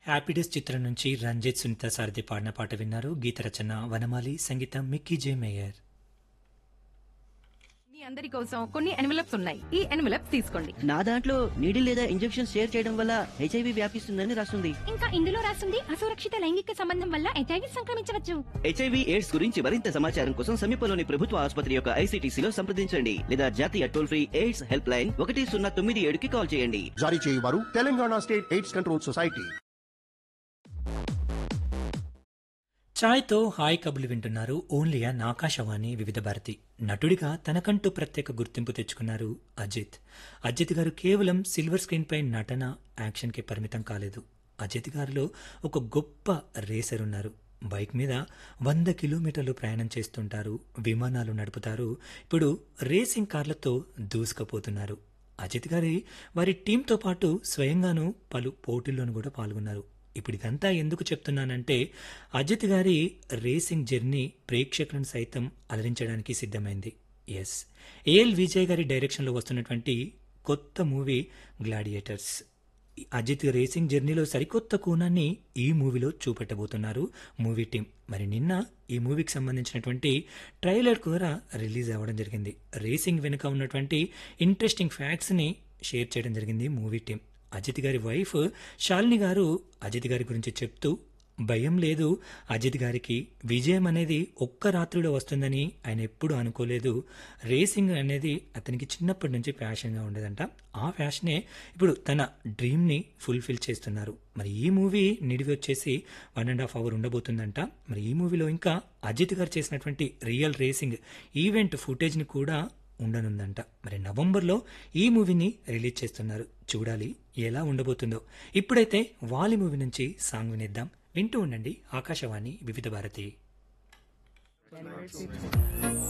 Happy Days చిత్రం నుంచి రంజిత్ సునీత సారథి పాడిన పాట విన్నారు గీత రచన వనమాలి సంగీతం మిక్కీ జే మేయర్ మీ అందరి కోసం కొన్ని ఎన్వలప్స్ ఉన్నాయి ఈ ఎన్వలప్స్ తీసుకోండి నా దాంట్లో నీడిల్ లేదా ఇంజెక్షన్ షేర్ చేయడం వల్ల హెచ్ఐవి వ్యాపిస్తుందని రాస్తుంది ఇంకా ఇందులో రాస్తుంది అసురక్షిత లైంగిక సంబంధం వల్ల హెచ్ఐవి సంక్రమించవచ్చు హెచ్ఐవి ఎయిడ్స్ గురించి మరింత సమాచారం కోసం సమీపంలోని ప్రభుత్వ ఆసుపత్రి యొక్క ఐసీటీసీలో సంప్రదించండి లేదా జాతీయ toll free AIDS helpline ఒకటి సున్నా తొమ్మిది ఏడుకి కాల్ చేయండి జారీ చేయువారు Telangana state AIDS control society ఛాయ్తో హాయ్ కబులు వింటున్నారు ఓన్లీ అన్ ఆకాశవాణి వివిధ భారతి నటుడిగా తనకంటూ ప్రత్యేక గుర్తింపు తెచ్చుకున్నారు అజిత్ అజిత్ గారు కేవలం సిల్వర్ స్క్రీన్ పై నటన యాక్షన్కి పరిమితం కాలేదు అజిత్ గారిలో ఒక గొప్ప రేసర్ ఉన్నారు బైక్ మీద వంద కిలోమీటర్లు ప్రయాణం చేస్తుంటారు విమానాలు నడుపుతారు ఇప్పుడు రేసింగ్ కార్లతో దూసుకుపోతున్నారు అజిత్ గారి వారి టీంతో పాటు స్వయంగాను పలు పోటీల్లోనూ కూడా పాల్గొన్నారు ఇప్పుడు ఇదంతా ఎందుకు చెప్తున్నానంటే అజిత్ గారి రేసింగ్ జర్నీ ప్రేక్షకులను సైతం అలరించడానికి సిద్ధమైంది ఎస్ ఏఎల్ విజయ్ గారి డైరెక్షన్లో వస్తున్నటువంటి కొత్త మూవీ గ్లాడియేటర్స్ అజిత్ రేసింగ్ జర్నీలో సరికొత్త కోణాన్ని ఈ మూవీలో చూపెట్టబోతున్నారు మూవీ టీం మరి నిన్న ఈ మూవీకి సంబంధించినటువంటి ట్రైలర్ కూడా రిలీజ్ అవ్వడం జరిగింది రేసింగ్ వెనుక ఉన్నటువంటి ఇంట్రెస్టింగ్ ఫ్యాక్ట్స్ని షేర్ చేయడం జరిగింది మూవీ టీం అజిత్ గారి వైఫ్ శాలిని గారు అజిత్ గారి గురించి చెప్తూ భయం లేదు అజిత్ గారికి విజయం అనేది ఒక్క రాత్రిలో వస్తుందని ఆయన ఎప్పుడు అనుకోలేదు రేసింగ్ అనేది అతనికి చిన్నప్పటి నుంచి ప్యాషన్గా ఉండేదంట ఆ ప్యాషనే ఇప్పుడు తన డ్రీమ్ని ఫుల్ఫిల్ చేస్తున్నారు మరి ఈ మూవీ నిడివి వచ్చేసి వన్ అండ్ హాఫ్ అవర్ ఉండబోతుందంట మరి ఈ మూవీలో ఇంకా అజిత్ గారు చేసినటువంటి రియల్ రేసింగ్ ఈవెంట్ ఫుటేజ్ని కూడా ఉండనుందంట మరి నవంబర్లో ఈ మూవీని రిలీజ్ చేస్తున్నారు చూడాలి ఎలా ఉండబోతుందో ఇప్పుడైతే వాలి మూవీ నుంచి సాంగ్ వినిద్దాం వింటూ ఉండండి ఆకాశవాణి వివిధ భారతి